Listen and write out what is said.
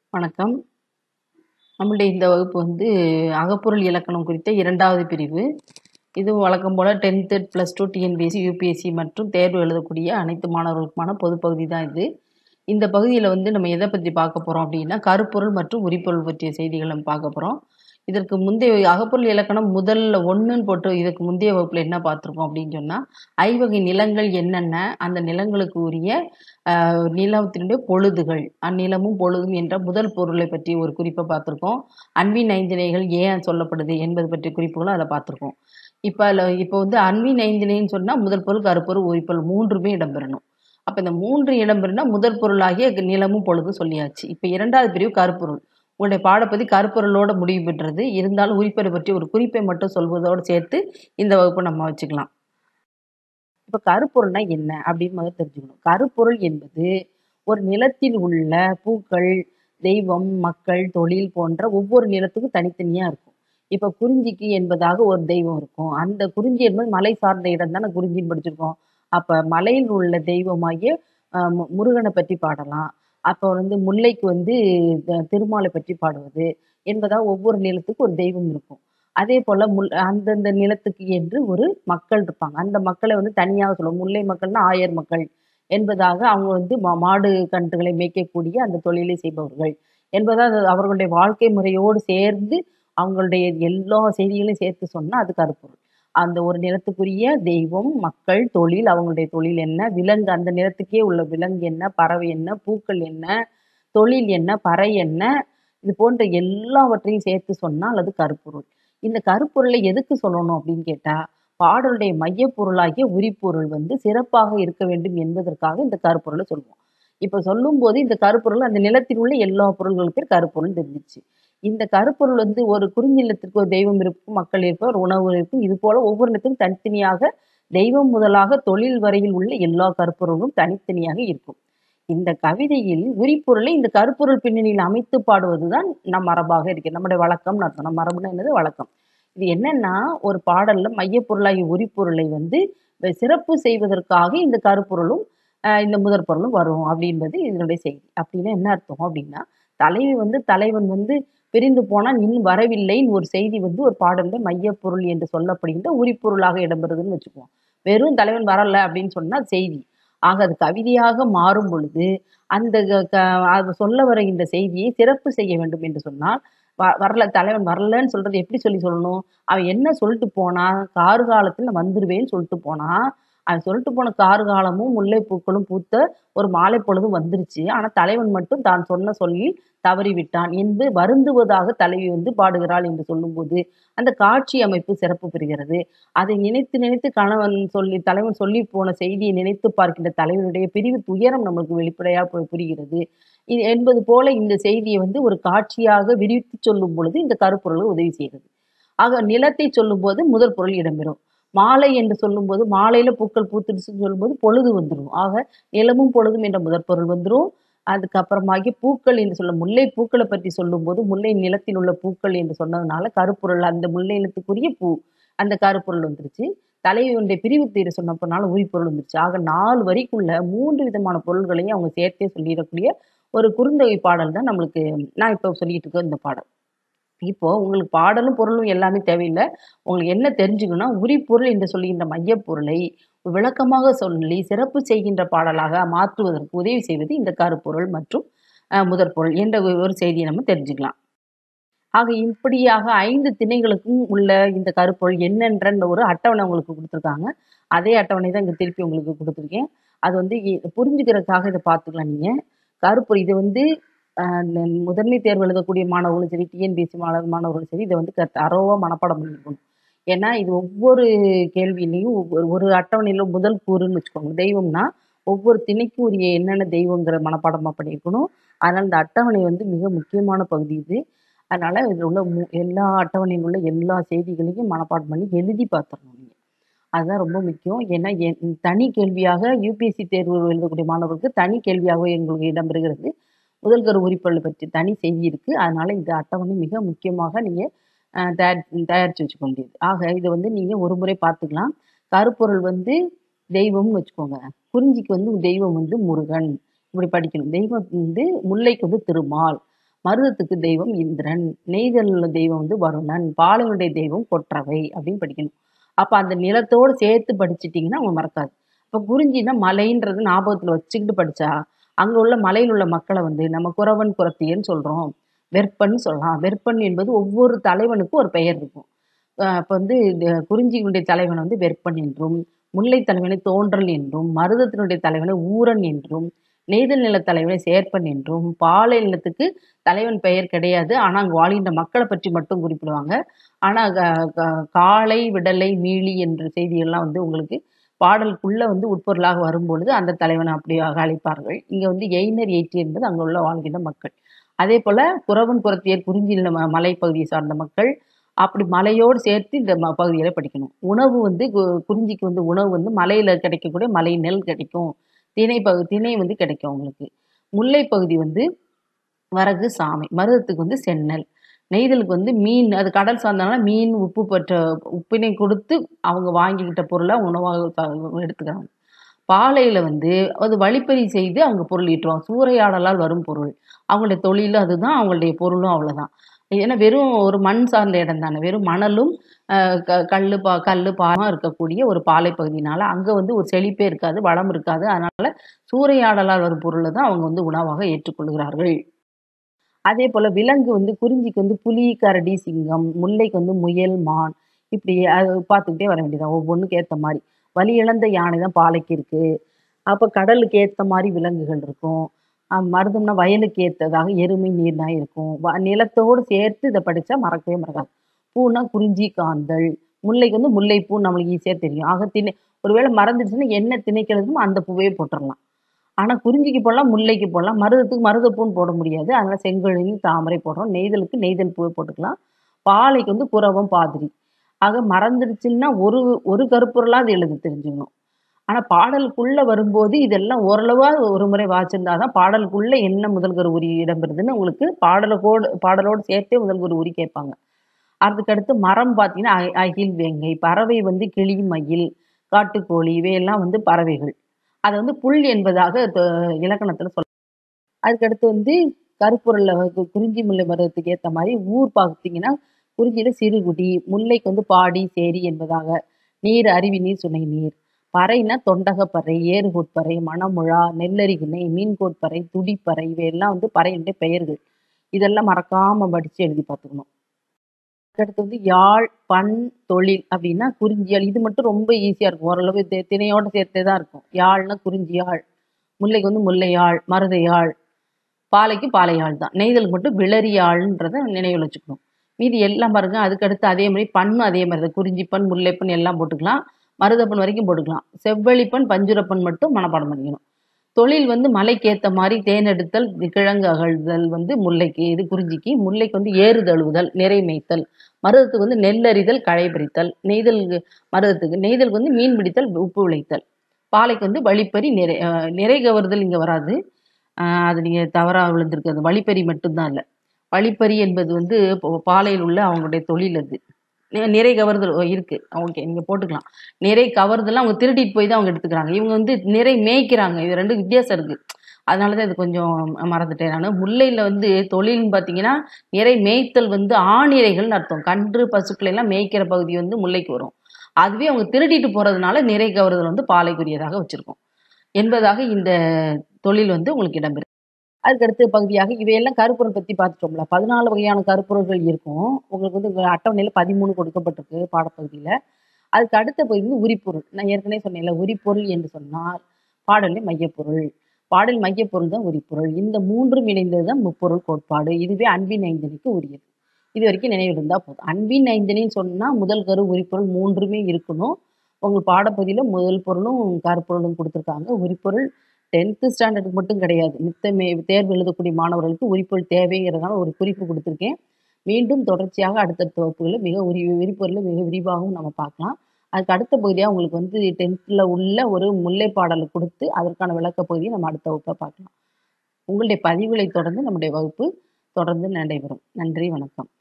வணக்கம். நம்முடைய இந்த வகுப்பு வந்து அகப்பொருள் இலக்கணம் குறித்த 2வது பிரிவு. இதுவும் வழக்கம் போல 10த், +2 டிஎன்பிஎஸ்சி, யுபிஎஸ்சி மற்றும் தேர்வு எழுதக்கூடிய அனைத்து மாணவர்களுக்குமான பொதுப் பகுதி தான் இது. இந்த பகுதியில வந்து நம்ம எத பத்தி பார்க்க போறோம் அப்படின்னா, கருப்பொருள் மற்றும் உரிப்பொருள் பற்றிய செய்திகள் நம்ம பார்க்க போறோம். இதற்கு முந்தைய அகப்பொருள் இலக்கணம் முதல்ல 1ன்னு போட்டு இதுக்கு முந்தைய வகுப்புல என்ன பார்த்திருக்கோம் அப்படின்னு சொன்னா, ஐவகை நிலங்கள் என்னென்ன, அந்த நிலங்களுக்கு உரிய அ நிலத்தினுடைய பொழுதுகள், அந்நிலமும் பொழுதும் என்ற முதல் பொருளைப் பற்றி ஒரு குறிப்ப பார்த்திருக்கோம். அன்பின் ஐந்திணைகள் ஏன் சொல்லப்படுது என்பது பற்றிய குறிப்புகளும் அதுல பார்த்திருக்கோம். இப்ப அதுல இப்ப வந்து அன்பின் ஐந்திணைன்னு சொன்னா முதல் பொருள், கருப்பொருள், உரிப்பொருள் 3மே இடம்பெறணும். அப்ப இந்த 3 இடம்பெறுனா முதல் பொருளாகிய நிலமும் பொழுதும் சொல்லியாச்சு. இப்ப 2வது பிரிவு கருப்பொருள். உங்களுடைய பாடப்பகுதி கருப்பொருளோட முடிவு பெற்றது. இருந்தாலும் உரிப்பொருள் பற்றி ஒரு குறிப்பை மட்டும் சொல்வதோடு சேர்த்து இந்த வகுப்ப நம்ம வச்சுக்கலாம். இப்ப கருப்பொருள்னா என்ன அப்படின்னு முதல்ல தெரிஞ்சுக்கணும். கருப்பொருள் என்பது ஒரு நிலத்தில் உள்ள பூக்கள், தெய்வம், மக்கள், தொழில் போன்ற ஒவ்வொரு நிலத்துக்கும் தனித்தனியா இருக்கும். இப்ப குறிஞ்சிக்கு என்பதாக ஒரு தெய்வம் இருக்கும். அந்த குறிஞ்சி என்பது மலை சார்ந்த இடம் தானே குறிஞ்சின்னு படிச்சிருக்கோம். அப்ப மலையில் உள்ள தெய்வமாகிய அ மு முருகன பற்றி பாடலாம். அப்ப வந்து முல்லைக்கு வந்து த திருமாலை பற்றி பாடுவது என்பதா ஒவ்வொரு நிலத்துக்கும் ஒரு தெய்வம் இருக்கும். அதேபோல முல் அந்தந்த நிலத்துக்கு என்று ஒரு மக்கள் இருப்பாங்க. அந்த மக்களை வந்து தனியாக சொல்லுவோம். முல்லை மக்கள்னா ஆயர் மக்கள் என்பதாக அவங்க வந்து மா மாடு, கன்றுகளை மேய்க்கக்கூடிய அந்த தொழிலை செய்பவர்கள் என்பதா அது அவர்களுடைய வாழ்க்கை முறையோடு சேர்ந்து அவங்களுடைய எல்லா செய்திகளையும் சேர்த்து சொன்னா அது கருப்பொருள். அந்த ஒரு நிலத்துக்குரிய தெய்வம், மக்கள், தொழில், அவங்களுடைய தொழில் என்ன, விலங்கு அந்த நிலத்துக்கே உள்ள விலங்கு என்ன, பறவை என்ன, பூக்கள் என்ன, தொழில் என்ன, பறை என்ன, இது போன்ற எல்லாவற்றையும் சேர்த்து சொன்னால் அது கருப்பொருள். இந்த கருப்பொருளை எதுக்கு சொல்லணும் அப்படின்னு கேட்டா, பாடலுடைய மையப்பொருளாகிய உரிப்பொருள் வந்து சிறப்பாக இருக்க வேண்டும் என்பதற்காக இந்த கருப்பொருள சொல்லுவோம். இப்ப சொல்லும்போது இந்த கருப்பொருள் அந்த நிலத்தில் உள்ள எல்லா பொருள்களுக்கும் பேர் கருப்பொருள்னு தெரிஞ்சிருச்சு. இந்த கருப்பொருள் வந்து ஒரு குறிஞ்சி நிலத்திற்கு ஒரு தெய்வம் இருக்கும், மக்கள் இருப்பர், உணவு இருக்கும். இது போல ஒவ்வொரு நிலத்துக்கும் தனித்தனியாக தெய்வம் முதலாக தொழில் வரையில் உள்ள எல்லா கருப்பொருளும் தனித்தனியாக இருக்கும். இந்த கவிதையில் உரிப்பொருளை இந்த கருப்பொருள் பின்னணியில் அமைத்து பாடுவதுதான் நம் மரபாக இருக்கிறது. நம்முடைய வழக்கம்னு அர்த்தம். நம் மரபுனா என்னது? வழக்கம். இது என்னன்னா, ஒரு பாடல்ல மையப்பொருளாகிய உரிப்பொருளை வந்து சிறப்பு செய்வதற்காக இந்த கருப்பொருளும், அ இந்த முதற் பொருளும் வரும் அப்படின்பது இதனுடைய செய்தி. அப்படின்னா என்ன அர்த்தம் அப்படின்னா, தலைவி வந்து தலைவன் வந்து பிரிந்து போனான், இன்னும் வரவில்லைன்னு ஒரு செய்தி வந்து ஒரு பாடல்ல மையப்பொருள் என்று சொல்லப்படுகின்ற உரிப்பொருளாக இடம்பெறுதுன்னு வச்சுக்குவோம். வெறும் தலைவன் வரல அப்படின்னு சொன்னா செய்தி. ஆக அது கவிதையாக மாறும் பொழுது, அந்த க க அது சொல்ல வருகின்ற செய்தியை சிறப்பு செய்ய வேண்டும் என்று சொன்னால், வ வரல தலைவன் வரலன்னு சொல்றது எப்படி சொல்லி சொல்லணும்? அவன் என்ன சொல்லிட்டு போனான்? கார்காலத்துல வந்துருவேன்னு சொல்லிட்டு போனான். அவன் சொல்லிட்டு போன கார்காலமும், முல்லை பூக்களும் பூத்த ஒரு மாலை பொழுதும் வந்துருச்சு. ஆனா தலைவன் மட்டும் தான் சொன்ன சொல்லில் தவறிவிட்டான் என்று வருந்துவதாக தலைவி வந்து பாடுகிறாள் என்று சொல்லும்போது, அந்த காட்சி அமைப்பு சிறப்பு பெறுகிறது. அதை நினைத்து நினைத்து கணவன் சொல்லி தலைவன் சொல்லி போன செய்தியை நினைத்து பார்க்கின்ற தலைவனுடைய பிரிவு துயரம் நமக்கு வெளிப்படையா பு புரிகிறது. இது என்பது போல இந்த செய்தியை வந்து ஒரு காட்சியாக விரித்து சொல்லும் பொழுது இந்த கருப்பொருள் உதவி செய்கிறது. ஆக நிலத்தை சொல்லும்போது முதல் பொருள் இடம்பெறும். மாலை என்று சொல்லும்போது மாலையில பூக்கள் பூத்துருச்சுன்னு சொல்லும்போது பொழுது வந்துரும். ஆக நிலமும் பொழுதும் என்ற முதற் பொருள் வந்துரும். அதுக்கப்புறமாகி பூக்கள் என்று சொல்ல முல்லை பூக்கள பற்றி சொல்லும்போது, முல்லை நிலத்தில் உள்ள பூக்கள் என்று சொன்னதுனால கருப்பொருள் அந்த முல்லை நிலத்துக்குரிய பூ. அந்த கருப்பொருள் வந்துருச்சு. தலைவியினுடைய பிரிவு தீர சொன்னப்பனால உரிப்பொருள் வந்துருச்சு. ஆக 4 வரிக்குள்ள 3 விதமான பொருள்களையும் அவங்க சேர்த்தே சொல்லிறக்கூடிய ஒரு குறுந்தொகை பாடல் தான் நம்மளுக்கு நான் இப்ப சொல்லிட்டு இருக்க இந்த பாடல். இப்போ உங்களுக்கு பாடலும், பொருளும் எல்லாமே தேவையில்ல. உங்களுக்கு என்ன தெரிஞ்சுக்கணும்னா, உரிப்பொருள் என்று சொல்லுகின்ற மையப்பொருளை விளக்கமாக சொல்லி சிறப்பு செய்கின்ற பாடலாக மாற்றுவதற்கு உதவி செய்வது இந்த கருப்பொருள் மற்றும் அ முதற் பொருள் என்ற ஒரு செய்தியை நம்ம தெரிஞ்சுக்கலாம். ஆக இப்படியாக 5 திணைகளுக்கும் உள்ள இந்த கருப்பொருள் என்னென்ற ஒரு அட்டவணை உங்களுக்கு குடுத்துருக்காங்க. அதே அட்டவணை தான் இங்க திருப்பி உங்களுக்கு குடுத்துருக்கேன். அது வந்து எ புரிஞ்சுக்கிறதுக்காக இத பார்த்துக்கலாம் நீங்க. கருப்பொருள் இது வந்து அ முதன்மை தேர்வு எழுதக்கூடிய மாணவர்களும் சரி, டிஎன்பிஎஸ்சி மாணவ மாணவர்களும் சரி, இத வந்து க தரோவா மனப்பாடம் பண்ணியிருக்கணும். ஏன்னா, இது ஒவ்வொரு கேள்வியிலயும் ஒவ்வொரு ஒரு அட்டவணையில முதல் கூறுன்னு வச்சுக்கோங்க. தெய்வம்னா, ஒவ்வொரு திணைக்கும் உரிய என்னென்ன தெய்வங்கிற மனப்பாடமா பண்ணியிருக்கணும். அதனால இந்த அட்டவணை வந்து மிக முக்கியமான பகுதி இது. அதனால இதுல உள்ள மு எல்லா அட்டவணையில் உள்ள எல்லா செய்திகளையும் மனப்பாடம் பண்ணி எழுதி பார்த்துறணும் நீங்க. அதுதான் ரொம்ப முக்கியம். ஏன்னா, என் தனி கேள்வியாக யுபிஎஸ்சி தேர்வு எழுதக்கூடிய மாணவர்களுக்கு தனி கேள்வியாக உங்களுக்கு இடம்பெறுகிறது. முதல் கரு உரிப்பொருள் பற்றி தனி செய்தி இருக்கு. அதனால இந்த அட்டவணை மிக முக்கியமாக நீங்க அ தயார் தயாரிச்சு வச்சுக்க வேண்டியது. ஆக இத வந்து நீங்க ஒரு முறை பார்த்துக்கலாம். கருப்பொருள் வந்து தெய்வம்னு வச்சுக்கோங்க. குறிஞ்சிக்கு வந்து தெய்வம் வந்து முருகன். இப்படி படிக்கணும். தெய்வம் வந்து முல்லைக்கு வந்து திருமால். மருதத்துக்கு தெய்வம் இந்திரன் நெய்தல் உள்ள தெய்வம் வந்து வருணன் பாலனுடைய தெய்வம் கொற்றவை அப்படின்னு படிக்கணும் அப்ப அந்த நிலத்தோடு சேர்த்து படிச்சிட்டிங்கன்னா அவங்க மறக்காது இப்ப குறிஞ்சின்னா மலைன்றது ஞாபகத்துல வச்சுக்கிட்டு படிச்சா அங்க உள்ள மலையில் உள்ள மக்களை வந்து நம்ம குறவன் குறத்தியன்னு சொல்றோம் வெற்பன் சொல்லலாம் வெற்பன் என்பது ஒவ்வொரு தலைவனுக்கும் ஒரு பெயர் இருக்கும் அஹ் அப்ப வந்து இந்த குறிஞ்சியினுடைய தலைவன் வந்து வெற்பன் என்றும் முல்லை தலைவனை தோன்றல் என்றும் மருதத்தினுடைய தலைவனை ஊரன் என்றும் நெய்தல் நில தலைவனை சேர்ப்பன் என்றும் பாலை நிலத்துக்கு தலைவன் பெயர் கிடையாது ஆனா அங்க வாழ்கின்ற மக்களை பற்றி மட்டும் குறிப்பிடுவாங்க ஆனா க- க- காளை விடலை மீளி என்ற செய்திகள்லாம் வந்து உங்களுக்கு பாடலுக்குள்ள வந்து உட்பொருளாக வரும்பொழுது அந்த தலைவனை அப்படியாக அழைப்பார்கள் இங்க வந்து எய்னர் ஏற்றி என்பது அங்க உள்ள வாழ்கின்ற மக்கள் அதே போல குறவன் குறத்தியர் குறிஞ்சி நில ம- மலைப்பகுதியை சார்ந்த மக்கள் அப்படி மலையோடு சேர்த்து இந்த ம- பகுதியில படிக்கணும் உணவு வந்து கு- குறிஞ்சிக்கு வந்து உணவு வந்து மலையில கிடைக்கக்கூடிய மலை நெல் கிடைக்கும் திணை பகு திணை வந்து கிடைக்கும் உங்களுக்கு முல்லை பகுதி வந்து வரகு சாமை மருதத்துக்கு வந்து செந்நெல் நெய்தலுக்கு வந்து மீன் அது கடல் சார்ந்தனால மீன் உப்பு பெற்ற உப்பினை கொடுத்து அவங்க வாங்கிக்கிட்ட பொருளை உணவாக த- எடுத்துக்கிறாங்க பாலையில வந்து அது வழிப்பறி செய்து அவங்க பொருள் ஈட்டுவாங்க சூறையாடலால் வரும் பொருள் அவங்களுடைய தொழிலும் அதுதான் அவங்களுடைய பொருளும் அவ்வளவுதான் ஏன்னா வெறும் ஒரு மண் சார்ந்த இடம் தானே வெறும் மணலும் ஆஹ் க- கல்லு பா கல்லு பாமா இருக்கக்கூடிய ஒரு பாலை பகுதினால அங்க வந்து ஒரு செழிப்பே இருக்காது வளம் இருக்காது அதனால சூறையாடலால் வரும் பொருளை தான் அவங்க வந்து உணவாக ஏற்றுக்கொள்கிறார்கள் அதே போல விலங்கு வந்து குறிஞ்சிக்கு வந்து புலி கரடி சிங்கம் முல்லைக்கு வந்து முயல் மான் இப்படி அது பார்த்துக்கிட்டே வர வேண்டியதான் ஒவ்வொன்றுக்கு ஏத்த மாதிரி வலி இழந்த யானை தான் பாலைக்கு இருக்கு அப்ப கடலுக்கு ஏத்த மாதிரி விலங்குகள் இருக்கும் அஹ் மருதம்னா வயலுக்கு ஏத்ததாக எருமை நீர்நாய் இருக்கும் வ- நிலத்தோடு சேர்த்து இதை படிச்சா மறக்கவே மறக்காது பூனா குறிஞ்சி காந்தல் முல்லைக்கு வந்து முல்லைப்பூ நம்மளுக்கு ஈஸியா தெரியும் ஆக திணை ஒருவேளை மறந்துடுச்சுன்னா என்ன திணைக்கிறதுமோ அந்த பூவே போட்டுடலாம் ஆனா குறிஞ்சிக்கு போடலாம் முல்லைக்கு போடலாம் மருதத்துக்கு மருதப்பூன்னு போட முடியாது அதனால செங்கழுனி தாமரை போடுறோம் நெய்தலுக்கு நெய்தல் பூவை போட்டுக்கலாம் பாலைக்கு வந்து குரவம் பாதிரி ஆக மறந்துடுச்சுன்னா ஒரு ஒரு கருப்பொருளாவது எழுத தெரிஞ்சுக்கணும் ஆனா பாடலுக்குள்ள வரும்போது இதெல்லாம் ஓரளவா ஒரு முறை வாச்சிருந்தாதான் பாடலுக்குள்ள என்ன முதல் கரு உரி இடம்பெறுதுன்னு உங்களுக்கு பாடலோடு பாடலோடு சேர்த்தே முதல் கரு உரி கேட்பாங்க அதுக்கடுத்து மரம் பார்த்தீங்கன்னா அ- அகில் வேங்கை பறவை வந்து கிளி மயில் காட்டுக்கோழி இவையெல்லாம் வந்து பறவைகள் அது வந்து புல் என்பதாக த- இலக்கணத்துல சொல்ல அதுக்கடுத்து வந்து கருப்பொருள்ல வந்து குறிஞ்சி முல்லை மருதத்துக்கு ஏத்த மாதிரி ஊர் பார்த்தீங்கன்னா குறிஞ்சியில சிறுகுடி முல்லைக்கு வந்து பாடி சேரி என்பதாக நீர் அருவி நீர் சுனை நீர் பறைனா தொண்டகப்பறை ஏறுகோட்பறை மணமுழா நெல்லரிகிணை மீன்கோட்பறை துடிப்பறை இவையெல்லாம் வந்து பறையினுடைய பெயர்கள் இதெல்லாம் மறக்காம படிச்சு எழுதி பார்த்துக்கணும் அடுத்து வந்து யாழ் பண் தொழில் அப்படின்னா குறிஞ்சியாழ் இது மட்டும் ரொம்ப ஈஸியா இருக்கும் ஓரளவு தி- திணையோட சேர்த்தே தான் இருக்கும் யாழ்னா குறிஞ்சி யாழ் முல்லைக்கு வந்து முல்லையாழ் மருதையாழ் பாலைக்கு பாலையாழ் தான் நெய்தலுக்கு மட்டும் விளரியாழ்ன்றத நினைவில் வச்சுக்கணும் மீதி எல்லாம் பாருங்க அதுக்கடுத்து அதே மாதிரி பண்ணும் அதே மாதிரி தான் குறிஞ்சிப்பண் முல்லைப்பண் எல்லாம் போட்டுக்கலாம் மருதப்பண் வரைக்கும் போட்டுக்கலாம் செவ்வழிப்பண் பஞ்சுரப்பண் மட்டும் மனப்பாடம் பண்ணிக்கணும் தொழில் வந்து மலைக்கு ஏத்த மாதிரி தேனெடுத்தல் கிழங்கு அகழ்தல் வந்து முல்லைக்கு இது குறிஞ்சிக்கு முல்லைக்கு வந்து ஏறு தழுவுதல் நிறை மேய்த்தல் மருதத்துக்கு வந்து நெல்லறிதல் களை பறித்தல் நெய்தல் மருதத்துக்கு நெய்தலுக்கு வந்து மீன் பிடித்தல் உப்பு விளைத்தல் பாலைக்கு வந்து வழிப்பறி நிறை அஹ் நிறை கவர்தல் இங்க வராது ஆஹ் அது நீங்க தவறா விழுந்திருக்கு வழிப்பறி மட்டும்தான் இல்ல வழிப்பறி என்பது வந்து இப்போ பாலையில் உள்ள அவங்களுடைய தொழில் அது நி- நிறை கவர்தல் ஓ, இருக்கு ஓகே நீங்க போட்டுக்கலாம் நிறை கவர்தெல்லாம் அவங்க திருடிட்டு போய் தான் அவங்க எடுத்துக்கிறாங்க இவங்க வந்து நிறை மேய்க்கிறாங்க இது ரெண்டு வித்தியாசம் இருக்கு அதனாலதான் இது கொஞ்சம் மறந்துட்டேன் நான் முல்லையில வந்து தொழில்னு பாத்தீங்கன்னா நிறை மேய்த்தல் வந்து ஆணிரைகள்னு அர்த்தம் கன்று பசுக்களை எல்லாம் மேய்க்கிற பகுதி வந்து முல்லைக்கு வரும் அதுவே அவங்க திருடிட்டு போறதுனால நிறை கவர்தல் வந்து பாலைக்குரியதாக வச்சிருக்கோம் என்பதாக இந்த தொழில் வந்து உங்களுக்கு இடம்பெறும் அதுக்கடுத்த பகுதியாக இவையெல்லாம் கருப்பொருள் பத்தி பார்த்துட்டோம்ல பதினாலு வகையான கருப்பொருள்கள் இருக்கும் உங்களுக்கு வந்து உங்க அட்டவணையில பதிமூணு கொடுக்கப்பட்டிருக்கு பாடப்பகுதியில அதுக்கு அடுத்த பகுதி வந்து உரிப்பொருள் நான் ஏற்கனவே சொன்னேன்ல உரிப்பொருள் என்று சொன்னால் பாடலில் மையப்பொருள் பாடல் மையப்பொருள் தான் உரிப்பொருள் இந்த மூன்றும் இணைந்தது தான் முப்பொருள் கோட்பாடு இதுவே அன்பின் ஐந்தனிக்கு உரியது இது வரைக்கும் நினைவு இருந்தா போதும் அன்பின் ஐந்தனின்னு சொன்னா முதல் கரு உரிப்பொருள் மூன்றுமே இருக்கணும் உங்கள் பாடப்பகுதியில முதல் பொருளும் கருப்பொருளும் கொடுத்துருக்காங்க உரிப்பொருள் டென்த்து ஸ்டாண்டர்டுக்கு மட்டும் கிடையாது மித்த மே தேர்வு எழுதக்கூடிய மாணவர்களுக்கு உரிப்பொருள் தேவைங்கிறதுனால ஒரு குறிப்பு கொடுத்துருக்கேன் மீண்டும் தொடர்ச்சியாக அடுத்தடுத்த வகுப்புகளில் மிக உரி விரிப்பொருளை மிக விரிவாகவும் நம்ம பார்க்கலாம் அதுக்கு அடுத்த பகுதியாக உங்களுக்கு வந்து டென்த்தில் உள்ள ஒரு முல்லை பாடலை கொடுத்து அதற்கான விளக்க பகுதியை நம்ம அடுத்த வகுப்பில் பார்க்கலாம் உங்களுடைய பதிவுகளை தொடர்ந்து நம்முடைய வகுப்பு தொடர்ந்து நடைபெறும் நன்றி வணக்கம்